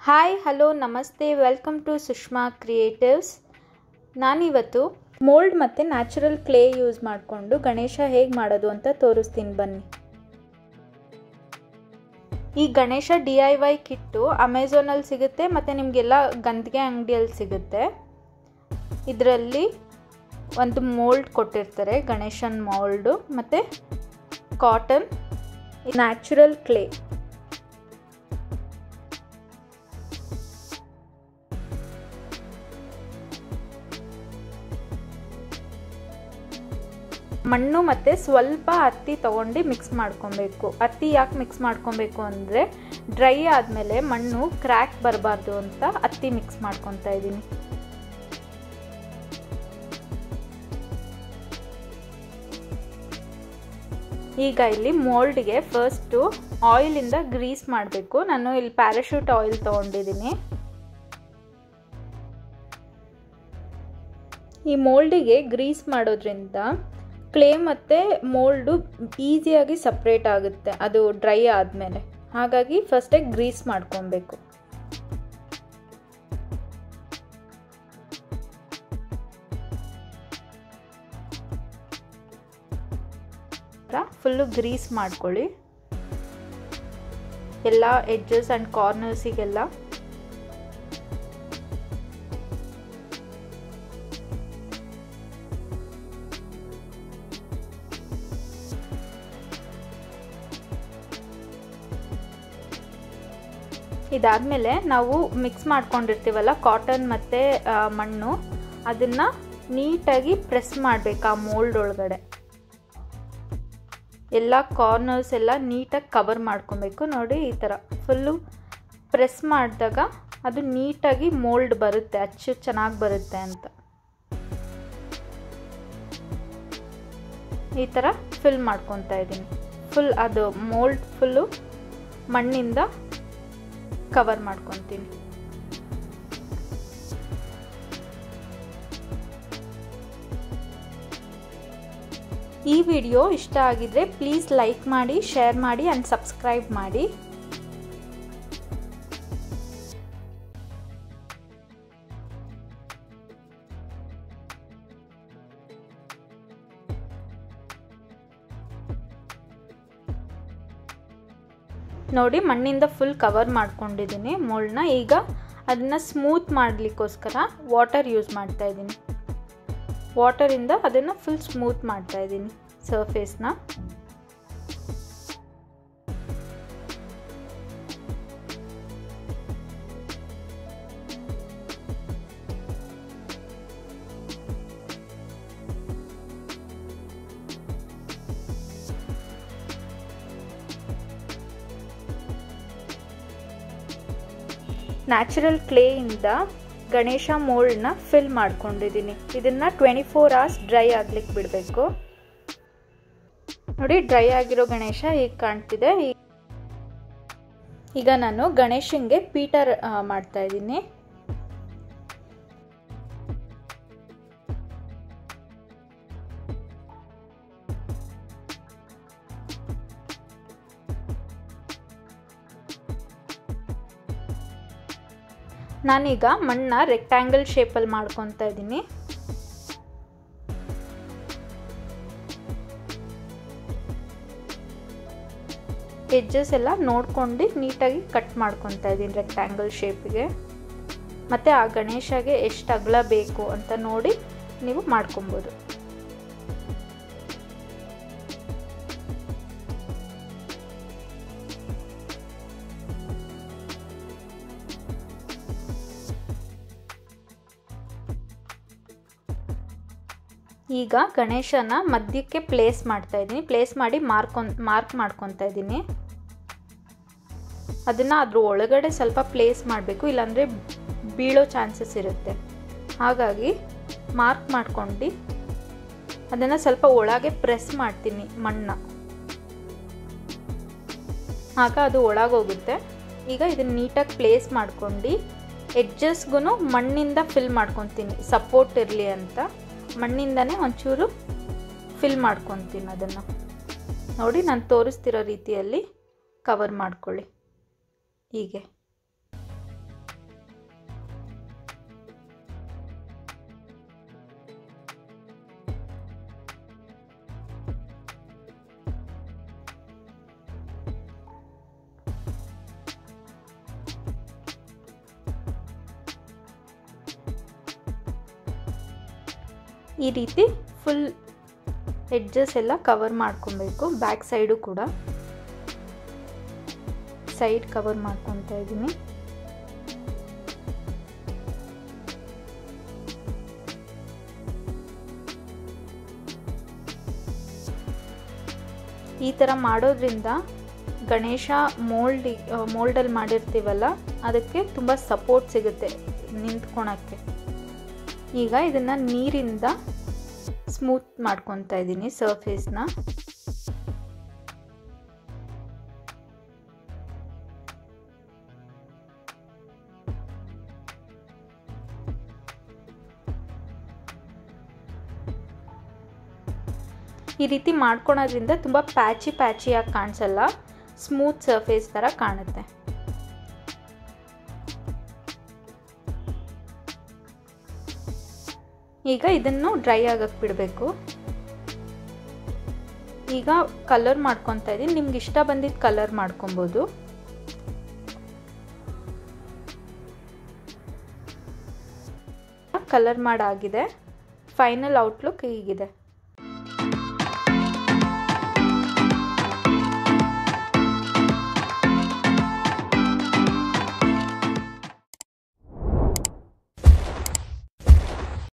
hi hello ನಮಸ್ತೆ welcome to Sushma creatives ನಾನಿವತ್ತು mould ಮತ್ತು ನ್ಯಾಚುರಲ್ ಕ್ಲೇ ಯೂಸ್ ಮಾಡಿಕೊಂಡು ಗಣೇಶ ಹೇಗೆ ಮಾಡೋದು ಅಂತ ತೋರಿಸ್ತೀನಿ ಬನ್ನಿ ಈ Ganesha D I Y Kittu ಅಮೆಝಾನಲ್ಲಿ ಸಿಗುತ್ತೆ ಮತ್ತು ನಿಮಗೆಲ್ಲ ಗಂದಿಗೆ ಅಂಗಡಿಯಲ್ಲಿ ಸಿಗುತ್ತೆ ಇದರಲ್ಲಿ ಒಂದು ಮೋಲ್ಡ್ ಕೊಟ್ಟಿರ್ತಾರೆ ಗಣೇಶನ್ ಮೋಲ್ಡು ಮತ್ತು ಕಾಟನ್ ನ್ಯಾಚುರಲ್ ಕ್ಲೇ ಮಣ್ಣು ಮತ್ತು ಸ್ವಲ್ಪ ಹತ್ತಿ ತೊಗೊಂಡು ಮಿಕ್ಸ್ ಮಾಡ್ಕೊಬೇಕು ಹತ್ತಿ ಯಾಕೆ ಮಿಕ್ಸ್ ಮಾಡ್ಕೊಬೇಕು ಅಂದರೆ ಡ್ರೈ ಆದಮೇಲೆ ಮಣ್ಣು ಕ್ರ್ಯಾಕ್ ಬರಬಾರ್ದು ಅಂತ ಹತ್ತಿ ಮಿಕ್ಸ್ ಮಾಡ್ಕೊತಾ ಇದ್ದೀನಿ ಈಗ ಇಲ್ಲಿ ಮೋಲ್ಡ್ಗೆ ಫಸ್ಟು ಆಯಿಲಿಂದ ಗ್ರೀಸ್ ಮಾಡಬೇಕು ನಾನು ಇಲ್ಲಿ ಪ್ಯಾರಾಶೂಟ್ ಆಯಿಲ್ ತೊಗೊಂಡಿದ್ದೀನಿ ಈ ಮೋಲ್ಡಿಗೆ ಗ್ರೀಸ್ ಮಾಡೋದ್ರಿಂದ ಕ್ಲೇ ಮತ್ತು ಮೋಲ್ಡು ಈಸಿಯಾಗಿ ಸಪ್ರೇಟ್ ಆಗುತ್ತೆ ಅದು ಡ್ರೈ ಆದಮೇಲೆ ಹಾಗಾಗಿ ಫಸ್ಟೇ ಗ್ರೀಸ್ ಮಾಡ್ಕೊಬೇಕು ಫುಲ್ಲು ಗ್ರೀಸ್ ಮಾಡ್ಕೊಳ್ಳಿ ಎಲ್ಲ ಎಡ್ಜಸ್ ಆ್ಯಂಡ್ ಕಾರ್ನರ್ಸಿಗೆಲ್ಲ ಇದಾದಮೇಲೆ ನಾವು ಮಿಕ್ಸ್ ಮಾಡ್ಕೊಂಡಿರ್ತೀವಲ್ಲ ಕಾಟನ್ ಮತ್ತು ಮಣ್ಣು ಅದನ್ನು ನೀಟಾಗಿ ಪ್ರೆಸ್ ಮಾಡಬೇಕು ಆ ಮೋಲ್ಡ್ ಒಳಗಡೆ ಎಲ್ಲ ಕಾರ್ನರ್ಸ್ ಎಲ್ಲ ನೀಟಾಗಿ ಕವರ್ ಮಾಡ್ಕೊಬೇಕು ನೋಡಿ ಈ ಥರ ಫುಲ್ಲು ಪ್ರೆಸ್ ಮಾಡಿದಾಗ ಅದು ನೀಟಾಗಿ ಮೋಲ್ಡ್ ಬರುತ್ತೆ ಅಚ್ಚು ಚೆನ್ನಾಗಿ ಬರುತ್ತೆ ಅಂತ ಈ ಥರ ಫಿಲ್ ಮಾಡ್ಕೊತಾ ಇದ್ದೀನಿ ಫುಲ್ ಅದು ಮೋಲ್ಡ್ ಫುಲ್ಲು ಮಣ್ಣಿಂದ ಕವರ್ ಮಾಡ್ಕೊತೀನಿ ಈ ವಿಡಿಯೋ ಇಷ್ಟ ಆಗಿದ್ರೆ ಪ್ಲೀಸ್ ಲೈಕ್ ಮಾಡಿ ಶೇರ್ ಮಾಡಿ ಆ್ಯಂಡ್ ಸಬ್ಸ್ಕ್ರೈಬ್ ಮಾಡಿ ನೋಡಿ ಮಣ್ಣಿಂದ ಫುಲ್ ಕವರ್ ಮಾಡ್ಕೊಂಡಿದ್ದೀನಿ ಮೋಲ್ಡ್ನ ಈಗ ಅದನ್ನು ಸ್ಮೂತ್ ಮಾಡಲಿಕ್ಕೋಸ್ಕರ ವಾಟರ್ ಯೂಸ್ ಮಾಡ್ತಾ ಇದ್ದೀನಿ ವಾಟರಿಂದ ಅದನ್ನು ಫುಲ್ ಸ್ಮೂತ್ ಮಾಡ್ತಾ ಇದ್ದೀನಿ ಸರ್ಫೇಸ್ನ ನ್ಯಾಚುರಲ್ ಕ್ಲೇಯಿಂದ ಗಣೇಶ ಮೋಲ್ಡ್ನ ಫಿಲ್ ಮಾಡ್ಕೊಂಡಿದ್ದೀನಿ ಇದನ್ನು ಟ್ವೆಂಟಿ ಫೋರ್ ಅವರ್ಸ್ ಡ್ರೈ ಆಗ್ಲಿಕ್ಕೆ ಬಿಡಬೇಕು ನೋಡಿ ಡ್ರೈ ಆಗಿರೋ ಗಣೇಶ ಈಗ ಕಾಣ್ತಿದೆ ಈಗ ನಾನು ಗಣೇಶಂಗೆ ಪೀಟರ್ ಮಾಡ್ತಾ ಇದ್ದೀನಿ ನಾನೀಗ ಮಣ್ಣ ರೆಕ್ಟ್ಯಾಂಗಲ್ ಶೇಪಲ್ಲಿ ಮಾಡ್ಕೊತಾ ಇದ್ದೀನಿ ಎಡ್ಜಸ್ ಎಲ್ಲ ನೋಡ್ಕೊಂಡು ನೀಟಾಗಿ ಕಟ್ ಮಾಡ್ಕೊತಾ ಇದ್ದೀನಿ ರೆಕ್ಟ್ಯಾಂಗಲ್ ಶೇಪಿಗೆ ಮತ್ತು ಆ ಗಣೇಶಗೆ ಎಷ್ಟು ಅಗಲ ಬೇಕು ಅಂತ ನೋಡಿ ನೀವು ಮಾಡ್ಕೊಬೋದು ಈಗ ಗಣೇಶನ ಮಧ್ಯಕ್ಕೆ ಪ್ಲೇಸ್ ಮಾಡ್ತಾ ಇದ್ದೀನಿ ಪ್ಲೇಸ್ ಮಾಡಿ ಮಾರ್ಕೊನ್ ಮಾರ್ಕ್ ಮಾಡ್ಕೊತಾ ಇದ್ದೀನಿ ಅದನ್ನು ಅದ್ರ ಒಳಗಡೆ ಸ್ವಲ್ಪ ಪ್ಲೇಸ್ ಮಾಡಬೇಕು ಇಲ್ಲಾಂದರೆ ಬೀಳೋ ಚಾನ್ಸಸ್ ಇರುತ್ತೆ ಹಾಗಾಗಿ ಮಾರ್ಕ್ ಮಾಡ್ಕೊಂಡು ಅದನ್ನು ಸ್ವಲ್ಪ ಒಳಗೆ ಪ್ರೆಸ್ ಮಾಡ್ತೀನಿ ಮಣ್ಣ ಆಗ ಅದು ಒಳಗೋಗುತ್ತೆ ಈಗ ಇದನ್ನು ನೀಟಾಗಿ ಪ್ಲೇಸ್ ಮಾಡ್ಕೊಂಡು ಎಡ್ಜಸ್ಗೂ ಮಣ್ಣಿಂದ ಫಿಲ್ ಮಾಡ್ಕೊತೀನಿ ಸಪೋರ್ಟ್ ಇರಲಿ ಅಂತ ಮಣ್ಣಿಂದನೇ ಒಂಚೂರು ಫಿಲ್ ಮಾಡ್ಕೊತೀನಿ ಅದನ್ನು ನೋಡಿ ನಾನು ತೋರಿಸ್ತಿರೋ ರೀತಿಯಲ್ಲಿ ಕವರ್ ಮಾಡ್ಕೊಳ್ಳಿ ಹೀಗೆ ಈ ರೀತಿ ಫುಲ್ ಎಡ್ಜಸ್ ಎಲ್ಲ ಕವರ್ ಮಾಡ್ಕೊಬೇಕು ಬ್ಯಾಕ್ ಸೈಡು ಕೂಡ ಸೈಡ್ ಕವರ್ ಮಾಡ್ಕೊತಾ ಇದ್ದೀನಿ ಈ ಥರ ಮಾಡೋದ್ರಿಂದ ಗಣೇಶ ಮೋಲ್ಡಿ ಮೋಲ್ಡಲ್ಲಿ ಮಾಡಿರ್ತೀವಲ್ಲ ಅದಕ್ಕೆ ತುಂಬ ಸಪೋರ್ಟ್ ಸಿಗುತ್ತೆ ನಿಂತ್ಕೊಳಕ್ಕೆ ಈಗ ಇದನ್ನು ನೀರಿಂದ ಸ್ಮೂತ್ ಮಾಡ್ಕೊತಾ ಇದ್ದೀನಿ ಸರ್ಫೇಸ್ನ ಈ ರೀತಿ ಮಾಡ್ಕೊಳೋದ್ರಿಂದ ತುಂಬ ಪ್ಯಾಚಿ ಪ್ಯಾಚಿಯಾಗಿ ಕಾಣಿಸಲ್ಲ ಸ್ಮೂತ್ ಸರ್ಫೇಸ್ ಥರ ಕಾಣುತ್ತೆ ಈಗ ಇದನ್ನು ಡ್ರೈ ಆಗಕ್ಕೆ ಬಿಡಬೇಕು ಈಗ ಕಲರ್ ಮಾಡ್ಕೊತಾ ಇದ್ದೀನಿ ನಿಮ್ಗೆ ಇಷ್ಟ ಬಂದಿದ್ದು ಕಲರ್ ಮಾಡ್ಕೊಬೋದು ಕಲರ್ ಮಾಡಾಗಿದೆ ಫೈನಲ್ ಔಟ್ಲುಕ್ ಹೀಗಿದೆ